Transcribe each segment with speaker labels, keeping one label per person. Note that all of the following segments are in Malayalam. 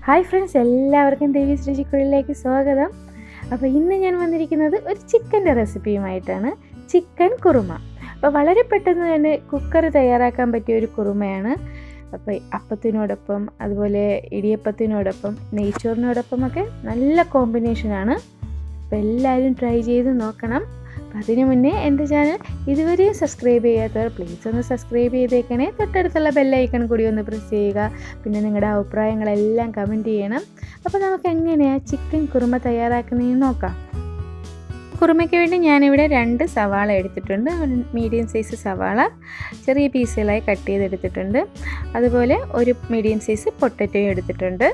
Speaker 1: ഹായ് ഫ്രണ്ട്സ് എല്ലാവർക്കും ദേവി രുചിക്കുള്ളിലേക്ക് സ്വാഗതം അപ്പോൾ ഇന്ന് ഞാൻ വന്നിരിക്കുന്നത് ഒരു ചിക്കൻ്റെ റെസിപ്പിയുമായിട്ടാണ് ചിക്കൻ കുറുമ അപ്പോൾ വളരെ പെട്ടെന്ന് തന്നെ കുക്കർ തയ്യാറാക്കാൻ പറ്റിയ ഒരു കുറുമയാണ് അപ്പോൾ അപ്പത്തിനോടൊപ്പം അതുപോലെ ഇടിയപ്പത്തിനോടൊപ്പം നെയ്ച്ചോറിനോടൊപ്പം ഒക്കെ നല്ല കോമ്പിനേഷനാണ് അപ്പോൾ എല്ലാവരും ട്രൈ ചെയ്ത് നോക്കണം അപ്പം അതിനു മുന്നേ എൻ്റെ ചാനൽ ഇതുവരെയും സബ്സ്ക്രൈബ് ചെയ്യാത്തവർ പ്ലീസ് ഒന്ന് സബ്സ്ക്രൈബ് ചെയ്തേക്കണേ തൊട്ടടുത്തുള്ള ബെല്ലൈക്കൺ കൂടി ഒന്ന് പ്രസ് ചെയ്യുക പിന്നെ നിങ്ങളുടെ അഭിപ്രായങ്ങളെല്ലാം കമൻറ്റ് ചെയ്യണം അപ്പോൾ നമുക്ക് എങ്ങനെയാണ് ചിക്കൻ കുറുമ തയ്യാറാക്കുന്നതെന്ന് നോക്കാം കുറുമയ്ക്ക് വേണ്ടി ഞാനിവിടെ രണ്ട് സവാള എടുത്തിട്ടുണ്ട് മീഡിയം സൈസ് സവാള ചെറിയ പീസുകളായി കട്ട് ചെയ്തെടുത്തിട്ടുണ്ട് അതുപോലെ ഒരു മീഡിയം സൈസ് പൊട്ടറ്റോയും എടുത്തിട്ടുണ്ട്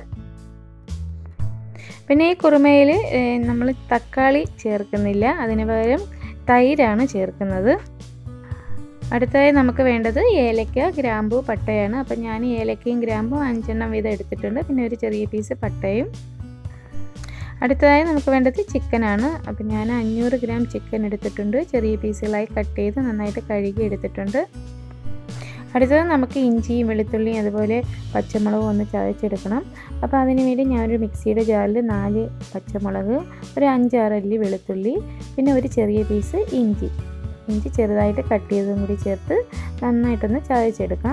Speaker 1: പിന്നെ ഈ കുറുമയിൽ നമ്മൾ തക്കാളി ചേർക്കുന്നില്ല അതിന് പകരം തൈരാണ് ചേർക്കുന്നത് അടുത്തതായി നമുക്ക് വേണ്ടത് ഏലക്ക ഗ്രാമ്പു പട്ടയാണ് അപ്പം ഞാൻ ഏലക്കയും ഗ്രാമ്പും അഞ്ചെണ്ണം വീതം എടുത്തിട്ടുണ്ട് പിന്നെ ഒരു ചെറിയ പീസ് പട്ടയും അടുത്തതായി നമുക്ക് വേണ്ടത് ചിക്കനാണ് അപ്പം ഞാൻ അഞ്ഞൂറ് ഗ്രാം ചിക്കൻ എടുത്തിട്ടുണ്ട് ചെറിയ പീസുകളായി കട്ട് ചെയ്ത് നന്നായിട്ട് കഴുകി എടുത്തിട്ടുണ്ട് അടുത്തത് നമുക്ക് ഇഞ്ചിയും വെളുത്തുള്ളിയും അതുപോലെ പച്ചമുളകും ഒന്ന് ചതച്ചെടുക്കണം അപ്പോൾ അതിന് വേണ്ടി ഞാനൊരു മിക്സിയുടെ ജാറിൽ നാല് പച്ചമുളക് ഒരു അഞ്ചാറല്ലി വെളുത്തുള്ളി പിന്നെ ഒരു ചെറിയ പീസ് ഇഞ്ചി ഇഞ്ചി ചെറുതായിട്ട് കട്ട് ചെയ്തതും കൂടി ചേർത്ത് നന്നായിട്ടൊന്ന് ചതച്ചെടുക്കാം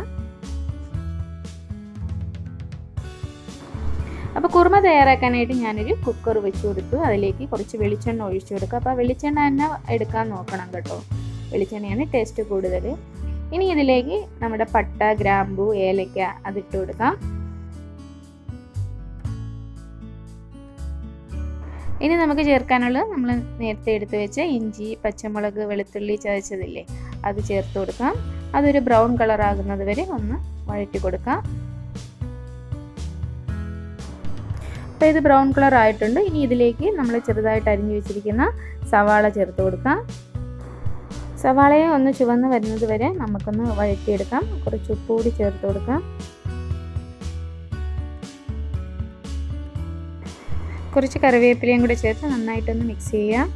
Speaker 1: അപ്പോൾ കുറുമ തയ്യാറാക്കാനായിട്ട് ഞാനൊരു കുക്കർ വെച്ച് കൊടുത്തു അതിലേക്ക് കുറച്ച് വെളിച്ചെണ്ണ ഒഴിച്ചു കൊടുക്കുക അപ്പോൾ വെളിച്ചെണ്ണ തന്നെ എടുക്കാൻ നോക്കണം കേട്ടോ വെളിച്ചെണ്ണയാണ് ടേസ്റ്റ് കൂടുതൽ ഇനി ഇതിലേക്ക് നമ്മുടെ പട്ട ഗ്രാമ്പു ഏലക്ക അതിട്ട് കൊടുക്കാം ഇനി നമുക്ക് ചേർക്കാനുള്ളത് നമ്മൾ നേരത്തെ എടുത്തു വെച്ച ഇഞ്ചി പച്ചമുളക് വെളുത്തുള്ളി ചതച്ചതില്ലേ അത് ചേർത്ത് കൊടുക്കാം അതൊരു ബ്രൗൺ കളർ ആകുന്നത് വരെ ഒന്ന് വഴറ്റി കൊടുക്കാം അപ്പോൾ ഇത് ബ്രൗൺ കളർ ആയിട്ടുണ്ട് ഇനി ഇതിലേക്ക് നമ്മൾ ചെറുതായിട്ട് അരിഞ്ഞു വെച്ചിരിക്കുന്ന സവാള ചേർത്ത് കൊടുക്കാം സവാളയെ ഒന്ന് ചുവന്ന് വരുന്നത് വരെ നമുക്കൊന്ന് വഴറ്റിയെടുക്കാം കുറച്ച് ഉപ്പ് കൂടി ചേർത്ത് കൊടുക്കാം കുറച്ച് കറിവേപ്പിലയും കൂടി ചേർത്ത് നന്നായിട്ടൊന്ന് മിക്സ് ചെയ്യാം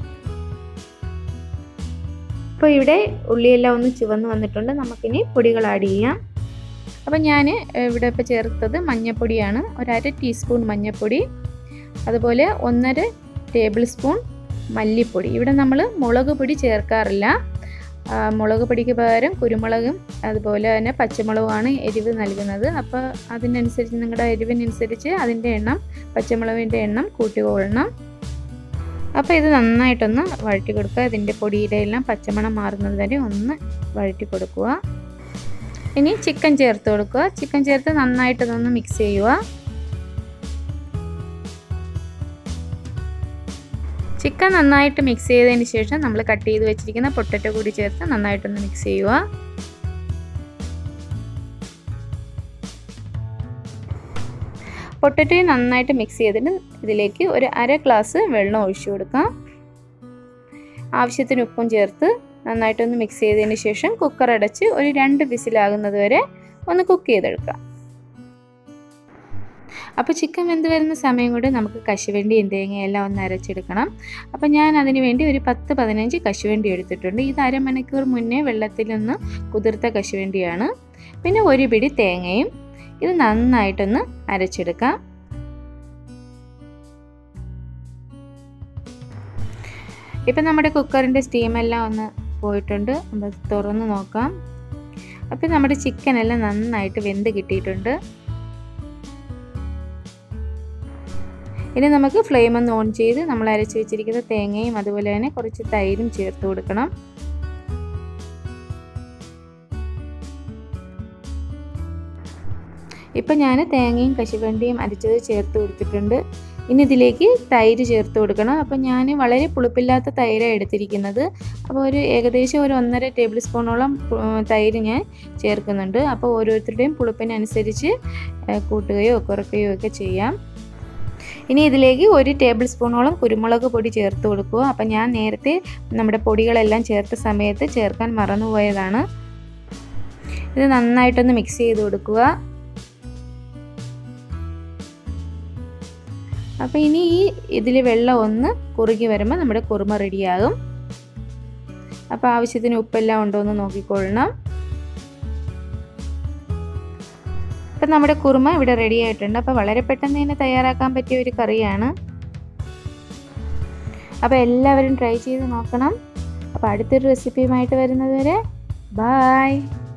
Speaker 1: അപ്പോൾ ഇവിടെ ഉള്ളിയെല്ലാം ഒന്ന് ചുവന്ന് വന്നിട്ടുണ്ട് നമുക്കിനി പൊടികൾ ആഡ് ചെയ്യാം അപ്പോൾ ഞാൻ ഇവിടെ ഇപ്പോൾ ചേർത്തത് മഞ്ഞൾപ്പൊടിയാണ് ഒരു അര ടീസ്പൂൺ മഞ്ഞൾപ്പൊടി അതുപോലെ ഒന്നര ടേബിൾ സ്പൂൺ മല്ലിപ്പൊടി ഇവിടെ നമ്മൾ മുളക് പൊടി ചേർക്കാറില്ല മുളക് പൊടിക്ക് പകരം കുരുമുളകും അതുപോലെ തന്നെ പച്ചമുളകുമാണ് എരിവ് നൽകുന്നത് അപ്പോൾ അതിനനുസരിച്ച് നിങ്ങളുടെ എരിവിനനുസരിച്ച് അതിൻ്റെ എണ്ണം പച്ചമുളകിൻ്റെ എണ്ണം കൂട്ടിക്കൊള്ളണം അപ്പോൾ ഇത് നന്നായിട്ടൊന്ന് വഴറ്റി കൊടുക്കുക ഇതിൻ്റെ പൊടിയുടെ എല്ലാം പച്ചമണം മാറുന്നത് വരെ ഒന്ന് വഴറ്റി കൊടുക്കുക ഇനി ചിക്കൻ ചേർത്ത് കൊടുക്കുക ചിക്കൻ ചേർത്ത് നന്നായിട്ടൊന്ന് മിക്സ് ചെയ്യുക ചിക്കൻ നന്നായിട്ട് മിക്സ് ചെയ്തതിന് ശേഷം നമ്മൾ കട്ട് ചെയ്ത് വെച്ചിരിക്കുന്ന പൊട്ടറ്റോ കൂടി ചേർത്ത് നന്നായിട്ടൊന്ന് മിക്സ് ചെയ്യുക പൊട്ടറ്റോയും നന്നായിട്ട് മിക്സ് ചെയ്തിട്ട് ഇതിലേക്ക് ഒരു അര ഗ്ലാസ് വെള്ളം ഒഴിച്ചു കൊടുക്കാം ആവശ്യത്തിന് ഉപ്പും ചേർത്ത് നന്നായിട്ടൊന്ന് മിക്സ് ചെയ്തതിന് ശേഷം കുക്കർ അടച്ച് ഒരു രണ്ട് വിസിലാകുന്നത് വരെ ഒന്ന് കുക്ക് ചെയ്തെടുക്കാം അപ്പോൾ ചിക്കൻ വെന്ത് വരുന്ന സമയം കൊണ്ട് നമുക്ക് കശുവണ്ടിയും തേങ്ങയെല്ലാം ഒന്ന് അരച്ചെടുക്കണം അപ്പോൾ ഞാൻ അതിന് വേണ്ടി ഒരു പത്ത് പതിനഞ്ച് കശുവണ്ടി എടുത്തിട്ടുണ്ട് ഇത് അരമണിക്കൂർ മുന്നേ വെള്ളത്തിൽ നിന്ന് കുതിർത്ത കശുവണ്ടിയാണ് പിന്നെ ഒരു പിടി തേങ്ങയും ഇത് നന്നായിട്ടൊന്ന് അരച്ചെടുക്കാം ഇപ്പം നമ്മുടെ കുക്കറിൻ്റെ സ്റ്റീമെല്ലാം ഒന്ന് പോയിട്ടുണ്ട് നമ്മൾ തുറന്ന് നോക്കാം അപ്പോൾ നമ്മുടെ ചിക്കനെല്ലാം നന്നായിട്ട് വെന്ത് കിട്ടിയിട്ടുണ്ട് ഇനി നമുക്ക് ഫ്ലെയിം ഒന്ന് ഓൺ ചെയ്ത് നമ്മൾ അരച്ച് വെച്ചിരിക്കുന്ന തേങ്ങയും അതുപോലെ തന്നെ കുറച്ച് തൈരും ചേർത്ത് കൊടുക്കണം ഇപ്പം ഞാൻ തേങ്ങയും കശുവണ്ടിയും അരച്ചത് ചേർത്ത് കൊടുത്തിട്ടുണ്ട് ഇനി ഇതിലേക്ക് തൈര് ചേർത്ത് കൊടുക്കണം അപ്പോൾ ഞാൻ വളരെ പുളിപ്പില്ലാത്ത തൈരാണ് എടുത്തിരിക്കുന്നത് അപ്പോൾ ഒരു ഏകദേശം ഒരു ഒന്നര ടേബിൾ സ്പൂണോളം തൈര് ഞാൻ ചേർക്കുന്നുണ്ട് അപ്പോൾ ഓരോരുത്തരുടെയും പുളിപ്പിനനുസരിച്ച് കൂട്ടുകയോ കുറയ്ക്കുകയോ ഒക്കെ ചെയ്യാം ഇനി ഇതിലേക്ക് ഒരു ടേബിൾ സ്പൂണോളം കുരുമുളക് പൊടി ചേർത്ത് കൊടുക്കുക അപ്പം ഞാൻ നേരത്തെ നമ്മുടെ പൊടികളെല്ലാം ചേർത്ത സമയത്ത് ചേർക്കാൻ മറന്നുപോയതാണ് ഇത് നന്നായിട്ടൊന്ന് മിക്സ് ചെയ്ത് കൊടുക്കുക അപ്പോൾ ഇനി ഈ ഇതിൽ വെള്ളം ഒന്ന് കുറുകി വരുമ്പോൾ നമ്മുടെ കുറുമ റെഡിയാകും അപ്പോൾ ആവശ്യത്തിന് ഉപ്പെല്ലാം ഉണ്ടോ എന്ന് നോക്കിക്കൊള്ളണം അപ്പം നമ്മുടെ കുറുമ ഇവിടെ റെഡി ആയിട്ടുണ്ട് അപ്പോൾ വളരെ പെട്ടെന്ന് തന്നെ തയ്യാറാക്കാൻ പറ്റിയ ഒരു കറിയാണ് അപ്പോൾ എല്ലാവരും ട്രൈ ചെയ്ത് നോക്കണം അപ്പോൾ അടുത്തൊരു റെസിപ്പിയുമായിട്ട് വരുന്നത് വരെ ബായ്